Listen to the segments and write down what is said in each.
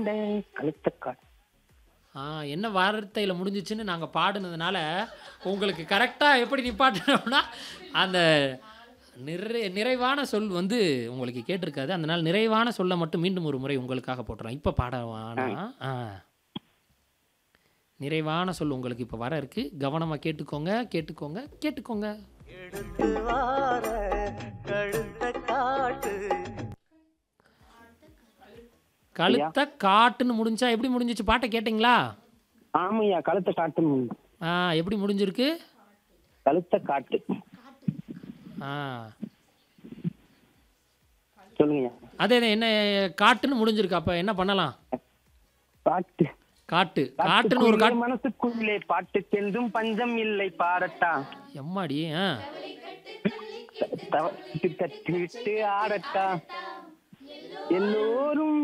கொண்ட கழுத்தக்காடு ஆ என்ன வார்த்தையில் முடிஞ்சிச்சுன்னு நாங்கள் பாடுனதுனால உங்களுக்கு கரெக்டாக எப்படி நிப்பாட்டணும்னா அந்த நிறை நிறைவான சொல் வந்து உங்களுக்கு கேட்டிருக்காது அதனால் நிறைவான சொல்லை மட்டும் மீண்டும் ஒரு முறை உங்களுக்காக போட்டுறோம் இப்போ பாட வேணாம் ஆ நிறைவான சொல் உங்களுக்கு இப்போ வர இருக்கு கவனமாக கேட்டுக்கோங்க கேட்டுக்கோங்க கேட்டுக்கோங்க எடுத்து வார கழுத்த காட்டு கழுத்தை காட்டுன்னு முடிஞ்சா எப்படி முடிஞ்சிச்சு பாட்டை கேட்டிங்களா ஆமையா கழுத்த காட்டு ஆ எப்படி முடிஞ்சிருக்கு கழுத்த காட்டு ஆ சொல்லுங்கய்யா அதே என்ன காட்டுன்னு முடிஞ்சிருக்கு அப்போ என்ன பண்ணலாம் பாட்டு காட்டு காட்டுன்னு ஒரு காட்டு மனசுக்குள்ளே பாட்டுக்கென்றும் பஞ்சம் இல்லை பாரட்டா எம்மாடி ஆ தவட்டு தட்டி விட்டு ஆடட்டா எல்லோரும்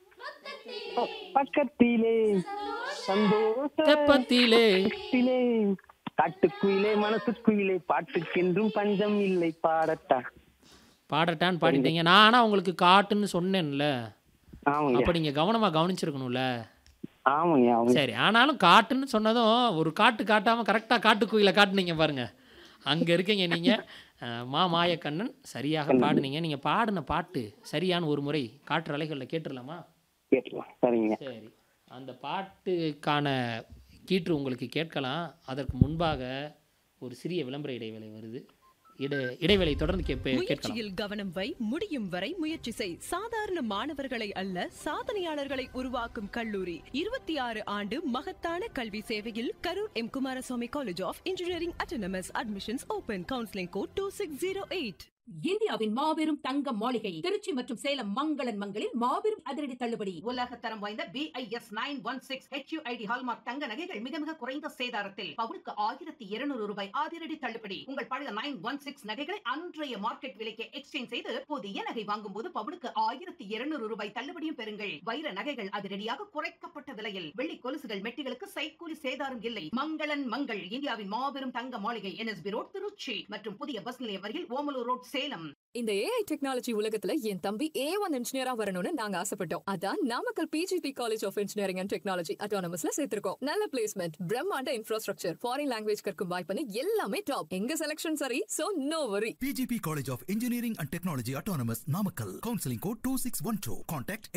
ப- பக்கத்திலே சந்தோஷ தெப்பத்திலே பக்கத்திலே காட்டுக்குயிலே மனசுக்குயிலே பாட்டுக்கென்றும் பஞ்சம் இல்லை பாடட்டா பாடட்டான்னு பாடிட்டீங்க நான் ஆனால் உங்களுக்கு காட்டுன்னு சொன்னேன்ல ஆமாங்க அப்போ நீங்கள் கவனமாக கவனிச்சிருக்கணும்ல ஆமாங்க ஆமாங்க சரி ஆனாலும் காட்டுன்னு சொன்னதும் ஒரு காட்டு காட்டாமல் கரெக்டாக காட்டுக்குயில காட்டுனீங்க பாருங்க அங்கே இருக்கீங்க நீங்கள் மா மாயக்கண்ணன் சரியாக பாடுனீங்க நீங்கள் பாடின பாட்டு சரியான ஒரு முறை காற்று அலைகளில் கேட்டுடலாமா கேட்டுக்கலாம் சரிங்க சரி அந்த பாட்டுக்கான கீற்று உங்களுக்கு கேட்கலாம் அதற்கு முன்பாக ஒரு சிறிய விளம்பர இடைவேளை வருது இட இடைவேளை தொடர்ந்து கேட்ப கேட்கலாம் முயற்சியில் கவனம் வை முடியும் வரை முயற்சி செய் சாதாரண மாணவர்களை அல்ல சாதனையாளர்களை உருவாக்கும் கல்லூரி இருபத்தி ஆறு ஆண்டு மகத்தான கல்வி சேவையில் Karur M Kumaraswamy college of engineering autonomous admissions open counselling code two six zero eight இந்தியாவின் மாபெரும் தங்க மாளிகை திருச்சி மற்றும் சேலம் மங்களன் மங்களில் மாபெரும் அதிரடி தள்ளுபடி உலக தரம் வாய்ந்த BIS nine one six HUID hallmark தங்க நகைகள் மிக மிக குறைந்த சேதாரத்தில் பவுனுக்கு ஆயிரத்தி இருநூறு ரூபாய் அதிரடி தள்ளுபடி உங்கள் பழைய நைன் ஒன் சிக்ஸ் நகைகளை அன்றைய மார்க்கெட் விலைக்கு எக்ஸ்சேஞ்ச் செய்து புதிய நகை வாங்கும் போது பவுனுக்கு ஆயிரத்தி இருநூறு ரூபாய் தள்ளுபடியும் பெறுங்கள் வைர நகைகள் அதிரடியாக குறைக்கப்பட்ட விலையில் வெள்ளி கொலுசுகள் மெட்டிகளுக்கு சைக்கூலி சேதாரம் இல்லை மங்களன் மங்கள் இந்தியாவின் மாபெரும் தங்க மாளிகை என்எஸ்பி ரோட் திருச்சி மற்றும் புதிய பஸ் நிலையம் அருகில் ஓமலூர் ரோட் சேலம் இந்த ஏஐ டெக்னாலஜி உலகத்துல என் தம்பி ஏ ஒன் இன்ஜினியரா வரணும்னு நாங்க ஆசைப்பட்டோம் அதான் Namakkal PGP college of engineering and technology அட்டானமஸ்ல சேர்த்திருக்கோம் நல்ல பிளேஸ்மெண்ட் பிரம்மாண்ட இன்ஃப்ராஸ்ட்ரக்சர் ஃபாரின் லாங்குவேஜ் கற்கும் வாய்ப்புன்னு எல்லாமே டாப் எங்க செலக்ஷன் சரி சோ நோ வரி PGP College of Engineering and Technology Autonomous Namakkal. Counseling code 2612. Contact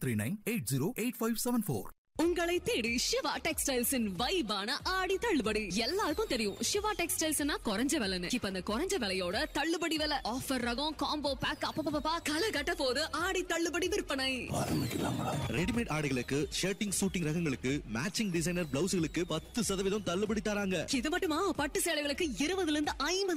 8939-808574. உங்களை தேடி சிவா டெக்ஸ்டைல்ஸின் வைபான ஆடி தள்ளுபடி எல்லாருக்கும் தெரியும் சிவா டெக்ஸ்டைல்ஸ்னா குறைஞ்ச விலைன்னு இப்ப அந்த குறைஞ்ச விலையோட தள்ளுபடி விலை ஆஃபர் ரகம் காம்போ பேக் அப்பப்பா களை கட்ட போது ஆடி தள்ளுபடி விற்பனை ரெடிமேட் ஆடைகளுக்கு ஷர்ட்டிங் சூட்டிங் ரகங்களுக்கு மேட்சிங் டிசைனர் பிளவுஸ்களுக்கு பத்து சதவீதம் தள்ளுபடி தராங்க இது மட்டுமா பட்டு சேலைகளுக்கு இருபதுல இருந்து ஐம்பது